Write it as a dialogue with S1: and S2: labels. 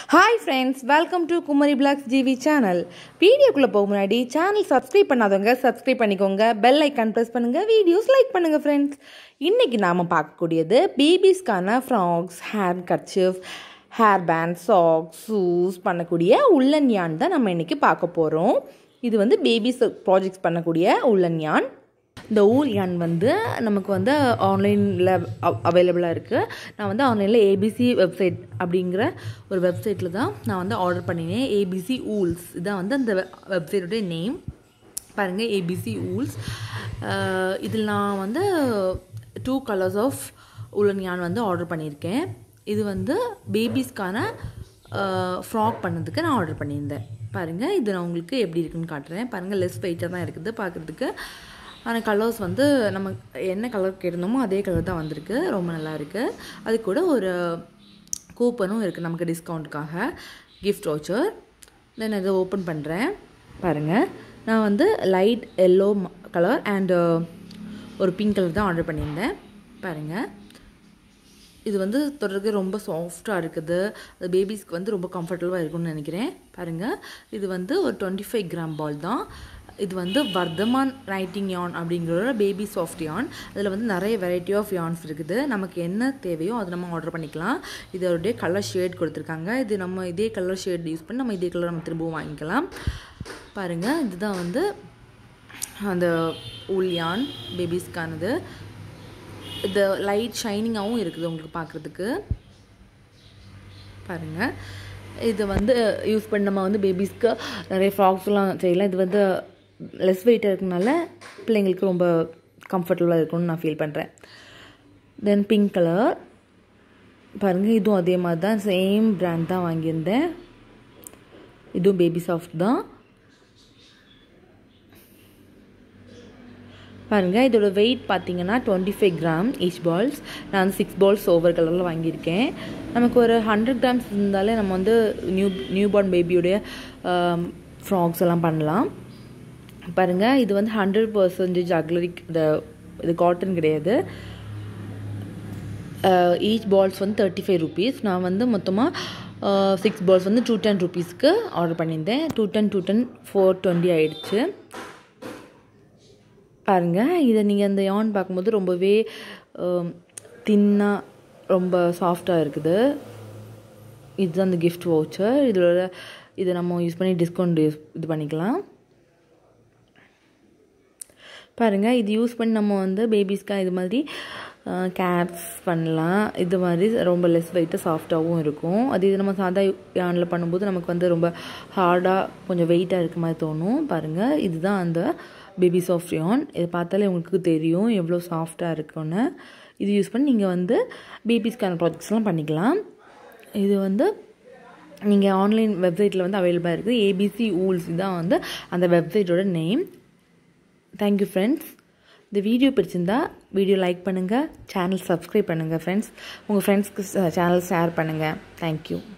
S1: hi friends welcome to Kumari vlogs GV channel வீடியோக்குள்ளே போக முன்னாடி சேனல் சப்ஸ்கிரைப் பண்ணாதவங்க சப்ஸ்கிரைப் பண்ணிக்கோங்க பெல் ஐக்கான் ப்ரெஸ் பண்ணுங்கள் வீடியோஸ் லைக் பண்ணுங்கள் ஃப்ரெண்ட்ஸ் இன்றைக்கி நாம் பார்க்கக்கூடியது பேபிஸ்க்கான frocks hair kerchief hair band socks shoes பண்ணக்கூடிய உள்ளன் யான் தான் நம்ம இன்றைக்கி பார்க்க போகிறோம் இது வந்து பேபிஸ் ப்ராஜெக்ட்ஸ் பண்ணக்கூடிய உள்ளன் யான் இந்த ஊல் யான் வந்து நமக்கு வந்து ஆன்லைனில் அவைலபிளாக இருக்குது நான் வந்து ஆன்லைனில் ஏபிசி வெப்சைட் அப்படிங்கிற ஒரு வெப்சைட்டில் தான் நான் வந்து ஆர்டர் பண்ணினேன் ஏபிசி ஊல்ஸ் இதான் வந்து அந்த வெப்சைட்டோடைய நேம் பாருங்கள் ஏபிசி ஊல்ஸ் இதில் நான் வந்து டூ கலர்ஸ் ஆஃப் உலன் யான் வந்து ஆர்டர் பண்ணியிருக்கேன் இது வந்து பேபிஸ்க்கான ஃப்ராக் பண்ணதுக்கு நான் ஆர்டர் பண்ணியிருந்தேன் பாருங்கள் இது நான் உங்களுக்கு எப்படி இருக்குன்னு காட்டுறேன் பாருங்கள் லெஸ் வெயிட்டாக தான் இருக்குது பார்க்குறதுக்கு ஆனால் கலர்ஸ் வந்து நம்ம என்ன கலர் கேட்டிருந்தோமோ அதே கலர் தான் வந்திருக்கு ரொம்ப நல்லா இருக்குது அது கூட ஒரு கூப்பனும் இருக்குது நமக்கு டிஸ்கவுண்ட்டுக்காக கிஃப்ட் வவுச்சர் தென் இதை ஓப்பன் பண்ணுறேன் பாருங்கள் நான் வந்து லைட் எல்லோ கலர் அண்டு ஒரு பிங்க் கலர் தான் ஆர்டர் பண்ணியிருந்தேன் பாருங்கள் இது வந்து தொடர்க்கு ரொம்ப சாஃப்டாக இருக்குது அது பேபிஸ்க்கு வந்து ரொம்ப கம்ஃபர்டபுளாக இருக்கும்னு நினைக்கிறேன் பாருங்கள் இது வந்து ஒரு டுவெண்ட்டி ஃபைவ் கிராம் பால் தான் இது வந்து வர்தமான் ரைட்டிங் யான் அப்படிங்கிற பேபி சாஃப்ட் யான் அதில் வந்து நிறைய வெரைட்டி ஆஃப் யான்ஸ் இருக்குது நமக்கு என்ன தேவையோ அதை நம்ம ஆர்டர் பண்ணிக்கலாம் இதோடைய கலர் ஷேட் கொடுத்துருக்காங்க இது நம்ம இதே கலர் ஷேட் யூஸ் பண்ணி நம்ம இதே கலர் நம்ம திரும்பவும் வாங்கிக்கலாம் பாருங்கள் இதுதான் வந்து அந்த ஊல் யான் பேபிஸ்க்கானது இது லைட் ஷைனிங்காகவும் இருக்குது உங்களுக்கு பார்க்குறதுக்கு பாருங்கள் இது வந்து யூஸ் பண்ணி நம்ம வந்து பேபிஸ்க்கு நிறைய ஃப்ராக்ஸ்லாம் செய்யலாம் இது வந்து லெஸ் வெயிட்டாக இருக்கனால பிள்ளைங்களுக்கு ரொம்ப கம்ஃபர்டபுளாக இருக்கும்னு நான் ஃபீல் பண்ணுறேன் தென் பிங்க் கலர் பாருங்கள் இதுவும் அதே மாதிரி தான் சேம் ப்ராண்ட் தான் வாங்கியிருந்தேன் இதுவும் பேபி சாஃப்ட் தான் பாருங்கள் இதோட வெயிட் பார்த்தீங்கன்னா twenty five gram each balls நான் வந்து சிக்ஸ் பால்ஸ் ஓவர் கலரில் வாங்கியிருக்கேன் நமக்கு ஒரு ஹண்ட்ரட் கிராம்ஸ் இருந்தாலே நம்ம வந்து நியூ நியூ பார்ன் பேபியோடைய ஃப்ராக்ஸ் எல்லாம் பண்ணலாம் பாருங்கள் இது வந்து ஹண்ட்ரட் பர்சன்டேஜ் அக்லரிக் இந்த இது காட்டன் கிடையாது ஈச் பால்ஸ் வந்து தேர்ட்டி ஃபைவ் ருபீஸ் நான் வந்து மொத்தமாக சிக்ஸ் பால்ஸ் வந்து டூ டென் ருபீஸ்க்கு ஆர்டர் பண்ணியிருந்தேன் two ten two ten four twenty ஆயிடுச்சு பாருங்கள் இதை நீங்கள் அந்த யான் பார்க்கும்போது ரொம்பவே தின்னாக ரொம்ப சாஃப்டாக இருக்குது இதுதான் அந்த கிஃப்ட் வவுச்சர் இதோட இதை நம்ம யூஸ் பண்ணி டிஸ்கவுண்ட் யூஸ் இது பண்ணிக்கலாம் பாருங்கள் இது யூஸ் பண்ணி நம்ம வந்து பேபிஸ்க்காக இது மாதிரி கேப்ஸ் பண்ணலாம் இது மாதிரி ரொம்ப லெஸ் வெயிட்டாக சாஃப்டாகவும் இருக்கும் அது இது நம்ம சாதா யானில் பண்ணும்போது நமக்கு வந்து ரொம்ப ஹார்டாக கொஞ்சம் வெயிட்டாக இருக்க மாதிரி தோணும் பாருங்கள் இதுதான் அந்த பேபி சாஃப்ட் யான் இதை பார்த்தாலே உங்களுக்கு தெரியும் எவ்வளோ சாஃப்டாக இருக்குன்னு இது யூஸ் பண்ணி நீங்கள் வந்து பேபிஸ்க்கான ப்ராஜெக்ட்ஸ்லாம் பண்ணிக்கலாம் இது வந்து நீங்கள் ஆன்லைன் வெப்சைட்டில் வந்து அவைலபிளாக இருக்குது ஏபிசி ஊல்ஸ் தான் வந்து அந்த வெப்சைட்டோட நேம் தேங்க்யூ ஃப்ரெண்ட்ஸ் இந்த வீடியோ பிடிச்சிருந்தா வீடியோ லைக் பண்ணுங்கள் சேனல் சப்ஸ்கிரைப் பண்ணுங்கள் ஃப்ரெண்ட்ஸ் உங்கள் ஃப்ரெண்ட்ஸ்க்கு சேனல் ஷேர் பண்ணுங்கள் தேங்க்யூ